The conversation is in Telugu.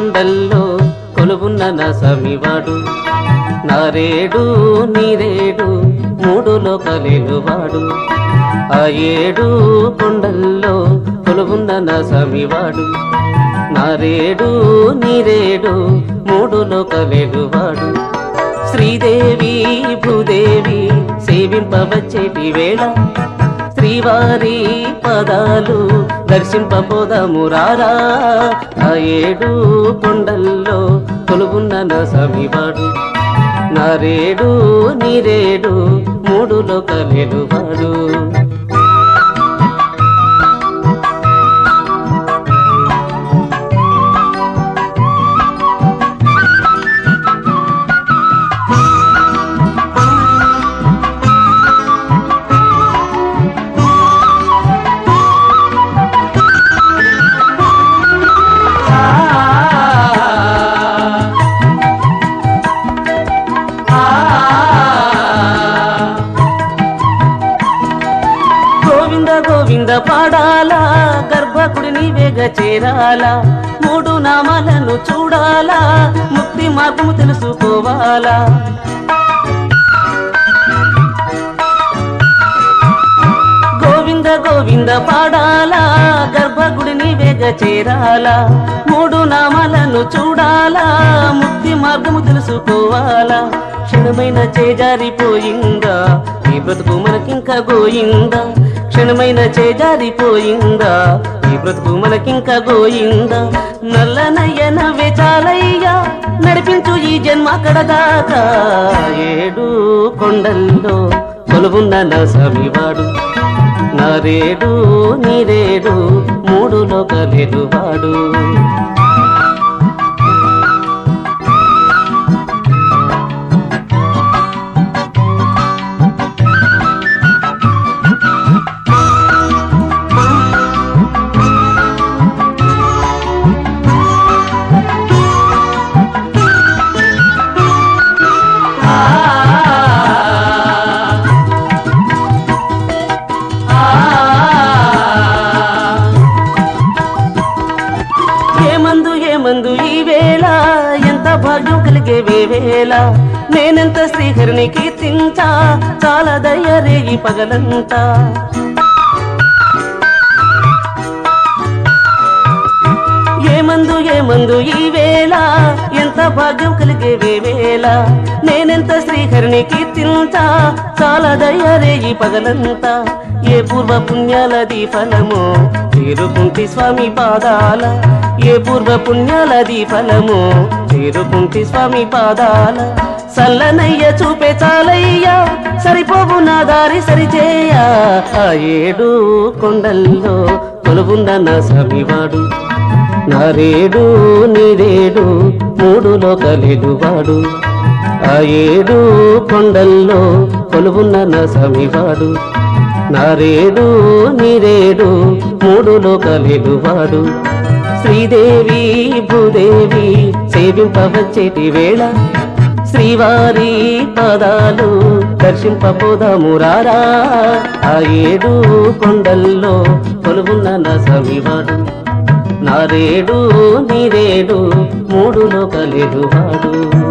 కొండల్లో కొలువున్న నా సమివాడు నారేడు నీరేడు మూడు లోకలేలువాడు ఆ ఏడు కొండల్లో కొలువున్న నా సమివాడు నారేడు నీరేడు మూడు లోకలేలువాడు శ్రీదేవి భూదేవి సేవింపవచ్చేటి వేళ శ్రీవారి పదాలు దర్శింపబోదము రారా ఆ ఏడు కొండల్లో కొలువున్న నా సమివాడు నారేడు నీరేడు మూడు లోకలేలువాడు గోవింద గోవింద పాడాలా గర్భకుడిని వేగ చేరాలా మూడు నామాలను చూడాలా ముక్తి మార్గము తెలుసుకోవాలా గోవింద గోవింద పాడాలా గర్భగుడిని వేగ చేరాలా మూడు నామాలను చూడాలా ముక్తి మార్గము తెలుసుకోవాలా క్షణమైన చేజారిపోయిందా ఈ బ్రతుకు మనకింకా గోయిందా క్షణమైన చేజారిపోయిందా ఈ బ్రతుకు మనకింకా గోయిందా నల్ల నయ్యన వేచాలయ్యా నడిపించు ఈ జన్మ కడదాకా ఏడు కొండల్లో కొలువున్న నా సమివాడు నారేడు నీరేడు మూడు లోకలేడు వాడు ఏమందు ఏమందు ఈ వేళ ఎంత భాగ్యం కలిగే వేవేళ నేనెంత శ్రీహరిని కీర్తించా చాలా దయ్యరే ఈ పగలంతా ఏమందు ఏమందు ఈ వేళ ఎంత భాగ్యం కలిగే వేవేళ నేనెంత శ్రీహరిని కీర్తించా చాలా దయ్యరే ఈ పగలంతా ఏ పూర్వ పుణ్యాలది ఫలము చేరుకుంటి స్వామి పాదాల ఏ పూర్వ పుణ్యాలది ఫలము చేరుకుంటి స్వామి పాదాల సల్లనయ్య చూపే చాలయ్యా సరిపోవు నా దారి సరిచేయ ఆ ఏడు కొండల్లో కొలువున్న నా సమివాడు నారేడు నీరేడు మూడు లోకలేడు వాడు ఆ ఏడు కొండల్లో కొలువున్న నా సమివాడు నారేడు నీరేడు మూడు లోకలేడు వాడు శ్రీదేవి భూదేవి సేవింపవచ్చేటి వేళ శ్రీవారి పదాలు దర్శింపపోదాము రారా ఆ ఏడు కొండల్లో కొలువున్న నా సమివాడు నారేడు నీరేడు మూడు లోకలేడు వాడు